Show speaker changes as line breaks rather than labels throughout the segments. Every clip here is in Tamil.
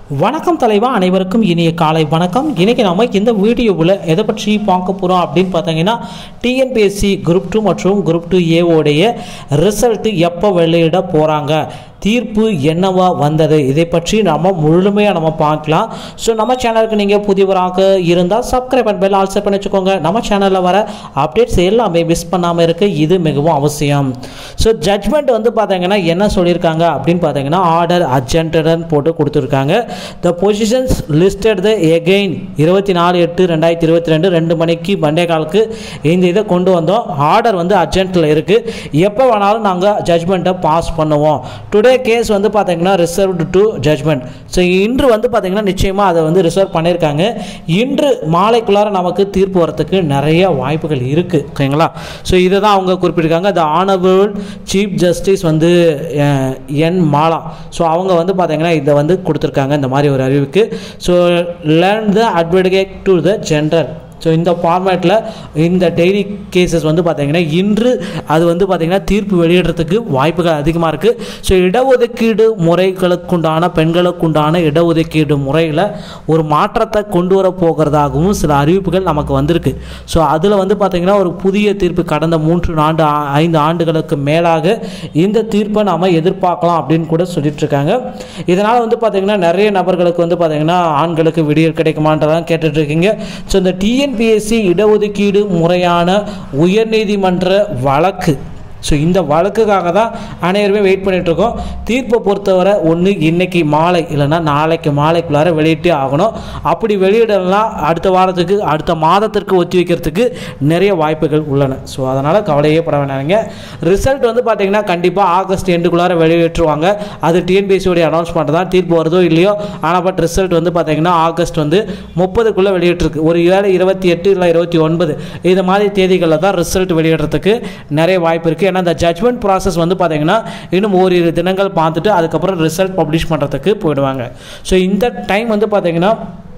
வணக்கம் தலைவா அனைவருக்கும் இனிய காலை வணக்கம் இன்னைக்கு நாம இந்த வீடியோவில் எதை பற்றி பார்க்க போகிறோம் அப்படின்னு பார்த்தீங்கன்னா டிஎன்பிஎஸ்சி குரூப் டூ மற்றும் குரூப் டூ ஏவோடைய ரிசல்ட் எப்போ வெளியிட போகிறாங்க தீர்ப்பு என்னவா வந்தது இதை பற்றி நம்ம முழுமையாக நம்ம பார்க்கலாம் ஸோ நம்ம சேனலுக்கு நீங்கள் புதியவராக இருந்தால் subscribe and bell all set பண்ணி வச்சுக்கோங்க நம்ம சேனலில் வர அப்டேட்ஸ் எல்லாமே மிஸ் பண்ணாமல் இருக்க இது மிகவும் அவசியம் ஸோ ஜட்மெண்ட் வந்து பார்த்தீங்கன்னா என்ன சொல்லியிருக்காங்க அப்படின்னு பார்த்தீங்கன்னா ஆர்டர் அர்ஜென்டட்னு போட்டு கொடுத்துருக்காங்க the positions listed the again இருபத்தி நாலு எட்டு ரெண்டாயிரத்தி இருபத்தி ரெண்டு ரெண்டு மணிக்கு மண்டே காலுக்கு இந்த இதை கொண்டு வந்தோம் ஆர்டர் வந்து அர்ஜென்ட்டில் இருக்குது எப்போ வேணாலும் நாங்கள் ஜட்மெண்ட்டை பாஸ் பண்ணுவோம் டுடே கேஸ் வந்து பார்த்தீங்கன்னா ரிசர்வ்டு டு ஜட்மெண்ட் ஸோ இன்று வந்து பார்த்தீங்கன்னா நிச்சயமாக அதை வந்து ரிசர்வ் பண்ணியிருக்காங்க இன்று மாலைக்குள்ளார நமக்கு தீர்ப்பு வரத்துக்கு நிறைய வாய்ப்புகள் இருக்குது ஓகேங்களா ஸோ இதை தான் அவங்க குறிப்பிட்டிருக்காங்க த ஆனபிள் சீஃப் ஜஸ்டிஸ் வந்து அஹ், என் மாலா ஸோ அவங்க வந்து பார்த்தீங்கன்னா இதை வந்து கொடுத்துருக்காங்க இந்த மாதிரி ஒரு அறிவுக்கு so learn the advocate to the general so இந்த ஃபார்மேட்டில் இந்த டெய்லி கேசஸ் வந்து பார்த்தீங்கன்னா இன்று அது வந்து பார்த்தீங்கன்னா தீர்ப்பு வெளியிடுறதுக்கு வாய்ப்புகள் அதிகமாக இருக்குது ஸோ இடஒதுக்கீடு முறைகளுக்குண்டான பெண்களுக்குண்டான இடஒதுக்கீடு முறையில் ஒரு மாற்றத்தை கொண்டு வர போகிறதாகவும் சில அறிவிப்புகள் நமக்கு வந்திருக்கு ஸோ அதில் வந்து பார்த்தீங்கன்னா ஒரு புதிய தீர்ப்பு கடந்த மூன்று ஆண்டு ஆ- ஐந்து ஆண்டுகளுக்கு மேலாக இந்த தீர்ப்பை நாம் எதிர்பார்க்கலாம் அப்படின்னு கூட சொல்லிட்டு இருக்காங்க இதனால் வந்து பார்த்தீங்கன்னா நிறைய நபர்களுக்கு வந்து பார்த்தீங்கன்னா ஆண்களுக்கு விடியல் கிடைக்குமான்றதான் கேட்டுட்டு இருக்கீங்க ஸோ இந்த டிஎன்பிஎஸ்சி இடஒதுக்கீடு முறையான உயர்நீதிமன்ற வழக்கு ஸோ இந்த வழக்குக்காக தான் அனைவருமே வெயிட் பண்ணிட்டு இருக்கோம் தீர்ப்பை பொறுத்தவரை ஒன்று இன்னைக்கு மாலை இல்லைன்னா நாளைக்கு மாலைக்குள்ளார வெளியிட்டே ஆகணும் அப்படி வெளியிடலாம் அடுத்த வாரத்துக்கு அடுத்த மாதத்திற்கு ஒத்தி வைக்கிறதுக்கு நிறைய வாய்ப்புகள் உள்ளன ஸோ அதனால் கவலையே பட வேணாங்க ரிசல்ட் வந்து பார்த்தீங்கன்னா கண்டிப்பாக ஆகஸ்ட் எண்டுக்குள்ளார வெளியிட்டுருவாங்க அது டிஎன்பிஎஸ்சியோடைய அனௌன்ஸ்மெண்ட் தான் தீர்ப்பு வருதோ இல்லையோ ஆனால் பட் ரிசல்ட் வந்து பார்த்தீங்கன்னா ஆகஸ்ட் வந்து முப்பதுக்குள்ளே வெளியிட்டிருக்கு ஒரு ஏழு இருபத்தி எட்டு இல்லை இருபத்தி ஒன்பது இது மாதிரி தேதிகளில் தான் ரிசல்ட் வெளியிடுறதுக்கு நிறைய வாய்ப்பு இருக்குது ஏன்னா இந்த ஜட்மெண்ட் ப்ராசஸ் வந்து பார்த்தீங்கன்னா இன்னும் ஓரிரு தினங்கள் பார்த்துட்டு அதுக்கப்புறம் ரிசல்ட் பப்ளிஷ் பண்ணுறதுக்கு போயிடுவாங்க ஸோ இந்த டைம் வந்து பார்த்தீங்கன்னா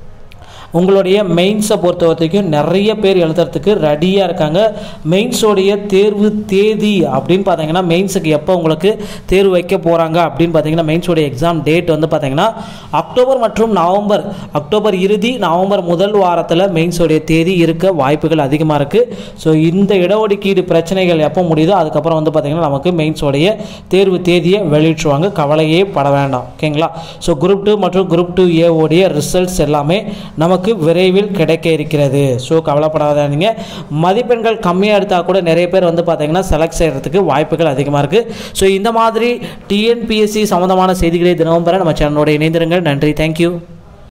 உங்களுடைய மெயின்ஸை பொறுத்த வரைக்கும் நிறைய பேர் எழுதுறதுக்கு ரெடியாக இருக்காங்க மெயின்ஸோடைய தேர்வு தேதி அப்படின்னு பார்த்தீங்கன்னா மெயின்ஸுக்கு எப்போ உங்களுக்கு தேர்வு வைக்க போகிறாங்க அப்படின்னு பார்த்தீங்கன்னா மெயின்ஸோடைய எக்ஸாம் டேட் வந்து பார்த்தீங்கன்னா அக்டோபர் மற்றும் நவம்பர் அக்டோபர் இறுதி நவம்பர் முதல் வாரத்தில் மெயின்ஸோடைய தேதி இருக்க வாய்ப்புகள் அதிகமாக இருக்குது ஸோ இந்த இடஒதுக்கீடு பிரச்சனைகள் எப்போ முடியுதோ அதுக்கப்புறம் வந்து பார்த்தீங்கன்னா நமக்கு மெயின்ஸோடைய தேர்வு தேதியை வெளியிட்டுருவாங்க கவலையே பட வேண்டாம் ஓகேங்களா ஸோ குரூப் டூ மற்றும் குரூப் டூ ஏவோடைய ரிசல்ட்ஸ் எல்லாமே நமக்கு விரைவில் கிடைக்க இருக்கிறது ஸோ கவலைப்படாதீங்க மதிப்பெண்கள் கம்மியாக எடுத்தால் கூட நிறைய பேர் வந்து பார்த்தீங்கன்னா செலக்ட் செய்கிறதுக்கு வாய்ப்புகள் அதிகமாக இருக்குது ஸோ இந்த மாதிரி டிஎன்பிஎஸ்சி சம்மந்தமான செய்திகளை தினமும் பெற நம்ம சேனலோட இணைந்திருங்கள் நன்றி தேங்க்யூ